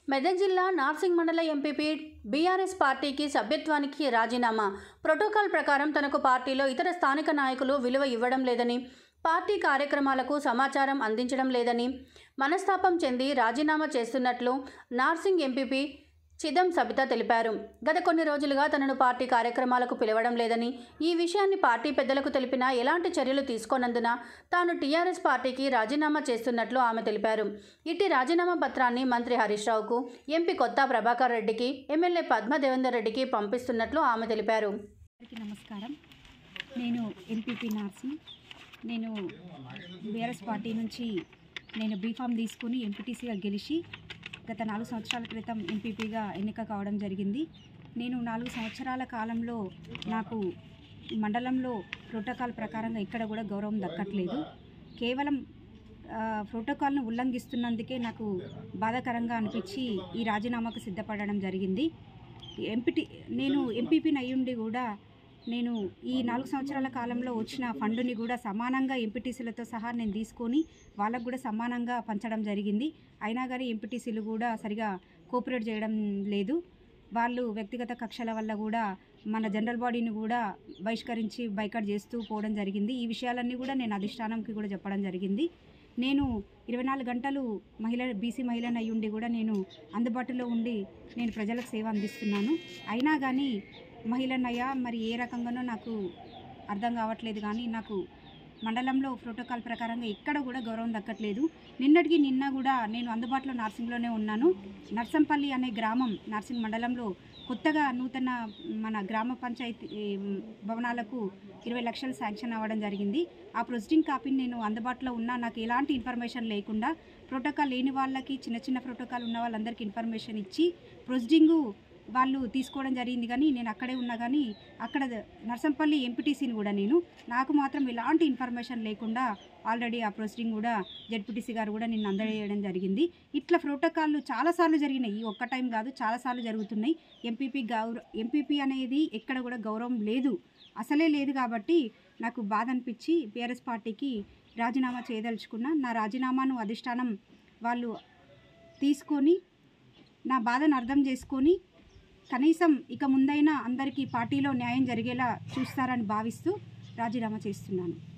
మెదక్ జిల్లా నార్సింగ్ మండల MPP BRS పార్టీకి సభ్యత్వానికి రాజీనామా ప్రోటోకాల్ ప్రకారం తనకు పార్టీలో ఇతర స్థానిక నాయకులు విలువ ఇవ్వడం లేదని పార్టీ కార్యక్రమాలకు సమాచారం అందించడం లేదని మనస్తాపం చెంది రాజీనామా చేస్తున్నట్లు నార్సింగ్ ఎంపీపీ చిదం సబిత తెలిపారు గత కొన్ని రోజులుగా తనను పార్టీ కార్యక్రమాలకు పిలవడం లేదని ఈ విషయాన్ని పార్టీ పెద్దలకు తెలిపినా ఎలాంటి చర్యలు తీసుకోనందున తాను టీఆర్ఎస్ పార్టీకి రాజీనామా చేస్తున్నట్లు ఆమె తెలిపారు ఇట్టి రాజీనామా పత్రాన్ని మంత్రి హరీష్ రావుకు ఎంపీ కొత్త ప్రభాకర్ రెడ్డికి ఎమ్మెల్యే పద్మ దేవేందర్ రెడ్డికి పంపిస్తున్నట్లు ఆమె తెలిపారు అందరికీ నమస్కారం నేను ఎంపీపీ నార్సింగ్ నేను బీఆర్ఎస్ పార్టీ నుంచి నేను బీఫామ్ తీసుకుని ఎంపీటీసీగా గెలిచి గత నాలుగు సంవత్సరాల క్రితం ఎంపీపీగా ఎన్నిక కావడం జరిగింది నేను నాలుగు సంవత్సరాల కాలంలో నాకు మండలంలో ప్రోటోకాల్ ప్రకారంగా ఇక్కడ కూడా గౌరవం దక్కట్లేదు కేవలం ఆ, ప్రోటోకాల్ను ఉల్లంఘిస్తున్నందుకే నాకు బాధాకరంగా అనిపించి ఈ రాజీనామాకు సిద్ధపడడం జరిగింది ఎంపీటీ నేను ఎంపీపీని అయ్యుండి కూడా నేను ఈ నాలుగు సంవత్సరాల కాలంలో వచ్చిన ఫండుని కూడా సమానంగా ఎంపీటీసీలతో సహా నేను తీసుకొని వాళ్ళకు కూడా సమానంగా పంచడం జరిగింది అయినా కానీ ఎంపీటీసీలు కూడా సరిగా కోఆపరేట్ చేయడం లేదు వాళ్ళు వ్యక్తిగత కక్షల వల్ల కూడా మన జనరల్ బాడీని కూడా బహిష్కరించి బైకట్ చేస్తూ పోవడం జరిగింది ఈ విషయాలన్నీ కూడా నేను అధిష్టానంకి కూడా చెప్పడం జరిగింది నేను ఇరవై నాలుగు గంటలు మహిళ బీసీ మహిళను అయి ఉండి కూడా నేను అందుబాటులో ఉండి నేను ప్రజలకు సేవ అందిస్తున్నాను అయినా కానీ మహిళనయ్యా మరి ఏ రకంగానో నాకు అర్థం కావట్లేదు కానీ నాకు మండలంలో ప్రోటోకాల్ ప్రకారంగా ఎక్కడ కూడా గౌరవం దక్కట్లేదు నిన్నటికి నిన్న కూడా నేను అందుబాటులో నార్సింగ్లోనే ఉన్నాను నర్సంపల్లి అనే గ్రామం నార్సింగ్ మండలంలో కొత్తగా నూతన మన గ్రామ పంచాయతీ ఈ, భవనాలకు ఇరవై లక్షలు శాంక్షన్ అవ్వడం జరిగింది ఆ ప్రొసీడింగ్ కాపీని నేను అందుబాటులో ఉన్నా నాకు ఎలాంటి ఇన్ఫర్మేషన్ లేకుండా ప్రోటోకాల్ లేని వాళ్ళకి చిన్న చిన్న ప్రోటోకాల్ ఉన్న వాళ్ళందరికీ ఇన్ఫర్మేషన్ ఇచ్చి ప్రొసీడింగు వాళ్ళు తీసుకోవడం జరిగింది కానీ నేను అక్కడే ఉన్నా కానీ అక్కడ నర్సంపల్లి ఎంపీటీసీని కూడా నేను నాకు మాత్రం ఎలాంటి ఇన్ఫర్మేషన్ లేకుండా ఆల్రెడీ ఆ ప్రొసీడింగ్ కూడా జెడ్పీటీసీ గారు కూడా నిన్ను అందజేయడం జరిగింది ఇట్లా ప్రోటోకాల్లు చాలాసార్లు జరిగినాయి ఈ ఒక్క టైం కాదు చాలాసార్లు జరుగుతున్నాయి ఎంపీపీ గౌరవ ఎంపీపీ అనేది ఎక్కడ కూడా గౌరవం లేదు అసలే లేదు కాబట్టి నాకు బాధ అనిపించి బీఆర్ఎస్ పార్టీకి రాజీనామా చేయదలుచుకున్నా నా రాజీనామాను అధిష్టానం వాళ్ళు తీసుకొని నా బాధను అర్థం చేసుకొని కనీసం ఇక ముందైనా అందరికీ పార్టీలో న్యాయం జరిగేలా చూస్తారని భావిస్తూ రాజీనామా చేస్తున్నాను